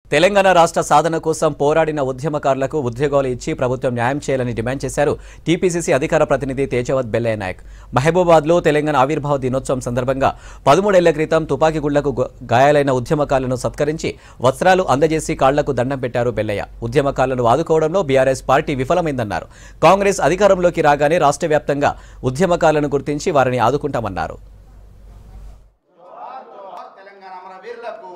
తెలంగాణ రాష్ట్ర సాధన కోసం పోరాడిన ఉద్యమకారులకు ఉద్యోగాలు ఇచ్చి ప్రభుత్వం న్యాయం చేయాలని డిమాండ్ చేశారు టీపీసీసీ అధికార ప్రతినిధి తేజవత్ బెల్లయ్య నాయక్ మహబూబాద్లో తెలంగాణ ఆవిర్భావ దినోత్సవం సందర్భంగా పదమూడేళ్ల క్రితం తుపాకీ గుళ్లకు గు- గాయాలైన ఉద్యమకారులను సత్కరించి వస్త్రాలు అందజేసి కాళ్లకు దండం పెట్టారు బెల్లయ్య ఉద్యమకారులను ఆదుకోవడంలో బీఆర్ఎస్ పార్టీ విఫలమైందన్నారు కాంగ్రెస్ అధికారంలోకి రాగానే రాష్ట్ర వ్యాప్తంగా ఉద్యమకారులను గుర్తించి వారిని ఆదుకుంటామన్నారు తెలంగాణ అమర వీరులకు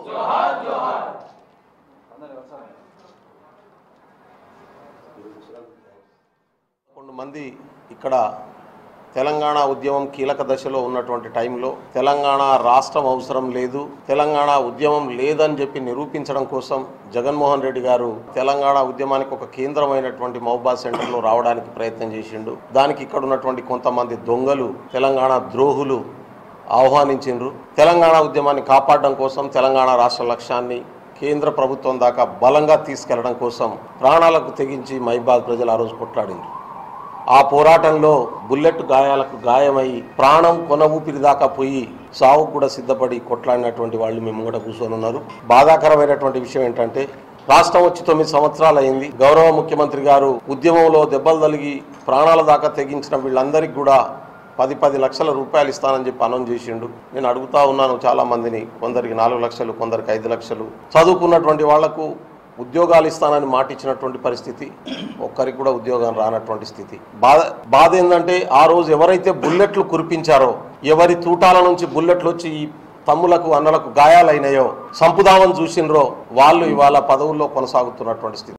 కొంతమంది ఇక్కడ తెలంగాణ ఉద్యమం కీలక దశలో ఉన్నటువంటి టైంలో తెలంగాణ రాష్ట్రం అవసరం లేదు తెలంగాణ ఉద్యమం లేదని చెప్పి నిరూపించడం కోసం జగన్మోహన్ రెడ్డి గారు తెలంగాణ ఉద్యమానికి ఒక కేంద్రమైనటువంటి మహబాద్ సెంటర్లో రావడానికి ప్రయత్నం చేసిండు దానికి ఇక్కడ ఉన్నటువంటి కొంతమంది దొంగలు తెలంగాణ ద్రోహులు ఆహ్వానించిండ్రు తెలంగాణ ఉద్యమాన్ని కాపాడడం కోసం తెలంగాణ రాష్ట్ర లక్ష్యాన్ని కేంద్ర ప్రభుత్వం దాకా బలంగా తీసుకెళ్లడం కోసం ప్రాణాలకు తెగించి మైబాద్ ప్రజలు ఆ రోజు కొట్లాడిండ్రు ఆ పోరాటంలో బుల్లెట్ గాయాలకు గాయమై ప్రాణం కొన ఊపిరి దాకా పోయి సావుకు కూడా సిద్ధపడి కొట్లాడినటువంటి వాళ్ళు మేము కూడా కూర్చొని ఉన్నారు బాధాకరమైనటువంటి విషయం ఏంటంటే రాష్ట్రం వచ్చి తొమ్మిది సంవత్సరాలు అయింది గౌరవ ముఖ్యమంత్రి గారు ఉద్యమంలో దెబ్బలు తలిగి ప్రాణాల దాకా తెగించిన వీళ్ళందరికీ కూడా పది పది లక్షల రూపాయలు ఇస్తానని చెప్పి అనౌన్స్ చేసిండు నేను అడుగుతా ఉన్నాను చాలా మందిని కొందరికి నాలుగు లక్షలు కొందరికి ఐదు లక్షలు చదువుకున్నటువంటి వాళ్లకు ఉద్యోగాలు ఇస్తానని మాట ఇచ్చినటువంటి పరిస్థితి ఒక్కరికి కూడా ఉద్యోగం రానటువంటి స్థితి బాధ బాధ ఏంటంటే ఆ రోజు ఎవరైతే బుల్లెట్లు కురిపించారో ఎవరి తూటాల నుంచి బుల్లెట్లు వచ్చి ఈ తమ్ములకు అన్నలకు గాయాలైనాయో సంపుదామని చూసినరో వాళ్ళు ఇవాళ పదవుల్లో కొనసాగుతున్నటువంటి స్థితి